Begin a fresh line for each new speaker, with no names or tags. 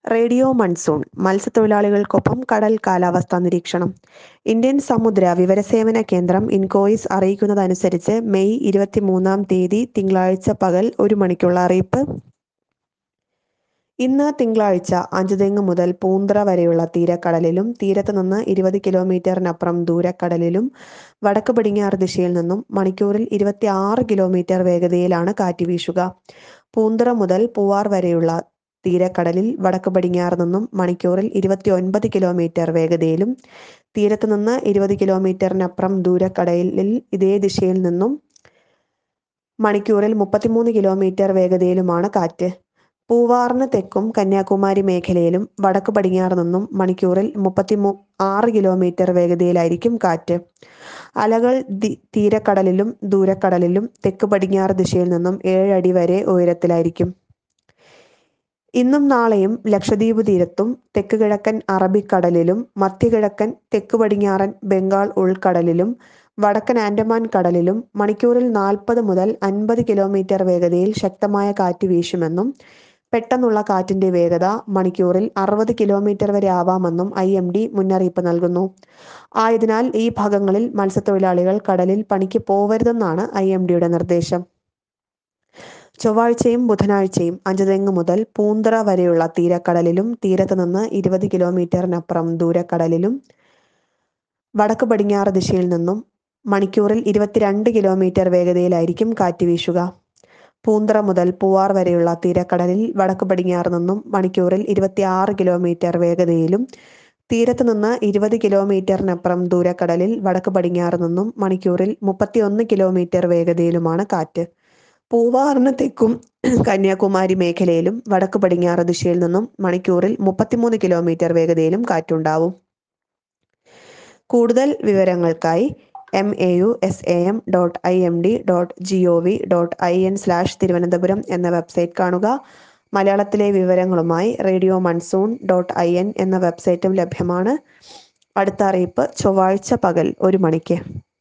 radio monsoon മത്സ്യത്തൊഴിലാളികൾക്കൊപ്പം കടൽ കാലാവസ്ഥാ നിരീക്ഷണം ഇന്ത്യൻ സമുദ്ര വിവരസേവന കേന്ദ്രം ഇൻകോയിസ് അറിയിക്കുന്നതനുസരിച്ച് മെയ് ഇരുപത്തിമൂന്നാം തീയതി തിങ്കളാഴ്ച പകൽ ഒരു മണിക്കുള്ള അറിയിപ്പ് ഇന്ന് തിങ്കളാഴ്ച അഞ്ചുതെങ്ങ് മുതൽ പൂന്തറ വരെയുള്ള തീരക്കടലിലും തീരത്ത് നിന്ന് ഇരുപത് കിലോമീറ്ററിനപ്പുറം ദൂരക്കടലിലും വടക്ക് പടിഞ്ഞാറ് ദിശയിൽ നിന്നും മണിക്കൂറിൽ ഇരുപത്തി ആറ് കിലോമീറ്റർ വേഗതയിലാണ് കാറ്റ് വീശുക പൂന്തറ മുതൽ പൂവാർ വരെയുള്ള തീരക്കടലിൽ വടക്ക് പടിഞ്ഞാറ് നിന്നും മണിക്കൂറിൽ ഇരുപത്തി ഒൻപത് കിലോമീറ്റർ വേഗതയിലും തീരത്ത് നിന്ന് ഇരുപത് കിലോമീറ്ററിനപ്പുറം ദൂരക്കടലിൽ ഇതേ ദിശയിൽ നിന്നും മണിക്കൂറിൽ മുപ്പത്തിമൂന്ന് കിലോമീറ്റർ വേഗതയിലുമാണ് കാറ്റ് പൂവാറിന് തെക്കും കന്യാകുമാരി മേഖലയിലും വടക്ക് പടിഞ്ഞാറ് നിന്നും മണിക്കൂറിൽ മുപ്പത്തി ആറ് കിലോമീറ്റർ വേഗതയിലായിരിക്കും കാറ്റ് അലകൾ തീരക്കടലിലും ദൂരക്കടലിലും തെക്ക് പടിഞ്ഞാറ് ദിശയിൽ നിന്നും ഏഴടി വരെ ഉയരത്തിലായിരിക്കും ഇന്നും നാളെയും ലക്ഷദ്വീപ് തീരത്തും തെക്ക് കിഴക്കൻ അറബിക്കടലിലും മധ്യകിഴക്കൻ തെക്ക് പടിഞ്ഞാറൻ ബംഗാൾ ഉൾക്കടലിലും വടക്കൻ ആൻഡമാൻ കടലിലും മണിക്കൂറിൽ നാൽപ്പത് മുതൽ അൻപത് കിലോമീറ്റർ വേഗതയിൽ ശക്തമായ കാറ്റ് വീശുമെന്നും പെട്ടെന്നുള്ള കാറ്റിന്റെ വേഗത മണിക്കൂറിൽ അറുപത് കിലോമീറ്റർ വരെ ആവാമെന്നും ഐ എം ഡി മുന്നറിയിപ്പ് നൽകുന്നു ആയതിനാൽ ഈ ഭാഗങ്ങളിൽ മത്സ്യത്തൊഴിലാളികൾ കടലിൽ പണിക്ക് പോവരുതെന്നാണ് ഐ എം ഡിയുടെ നിർദ്ദേശം ചൊവ്വാഴ്ചയും ബുധനാഴ്ചയും അഞ്ചുതെങ്ങ് മുതൽ പൂന്തറ വരെയുള്ള തീരക്കടലിലും തീരത്ത് നിന്ന് ഇരുപത് കിലോമീറ്ററിനപ്പുറം ദൂരക്കടലിലും വടക്ക് പടിഞ്ഞാറ് ദിശയിൽ നിന്നും മണിക്കൂറിൽ ഇരുപത്തിരണ്ട് കിലോമീറ്റർ വേഗതയിലായിരിക്കും കാറ്റ് വീശുക പൂന്തറ മുതൽ പൂവാർ വരെയുള്ള തീരക്കടലിൽ വടക്ക് പടിഞ്ഞാറ് നിന്നും മണിക്കൂറിൽ ഇരുപത്തിയാറ് കിലോമീറ്റർ വേഗതയിലും തീരത്ത് നിന്ന് ഇരുപത് കിലോമീറ്ററിനപ്പുറം ദൂരക്കടലിൽ വടക്ക് പടിഞ്ഞാറ് നിന്നും മണിക്കൂറിൽ മുപ്പത്തിയൊന്ന് കിലോമീറ്റർ വേഗതയിലുമാണ് കാറ്റ് പൂവാറിന് തെക്കും കന്യാകുമാരി മേഖലയിലും വടക്ക് പടിഞ്ഞാറ് ദിശയിൽ നിന്നും മണിക്കൂറിൽ മുപ്പത്തിമൂന്ന് കിലോമീറ്റർ വേഗതയിലും കാറ്റുണ്ടാവും കൂടുതൽ വിവരങ്ങൾക്കായി M A U S A M dot I M D dot G O V dot I N slash Thiruvananthapuram എന്ന വെബ്സൈറ്റ് കാണുക മലയാളത്തിലെ വിവരങ്ങളുമായി radio monsoon dot I N എന്ന വെബ്സൈറ്റും ലഭ്യമാണ് അടുത്ത അറിയിപ്പ് ചൊവ്വാഴ്ച പകൽ ഒരു മണിക്ക്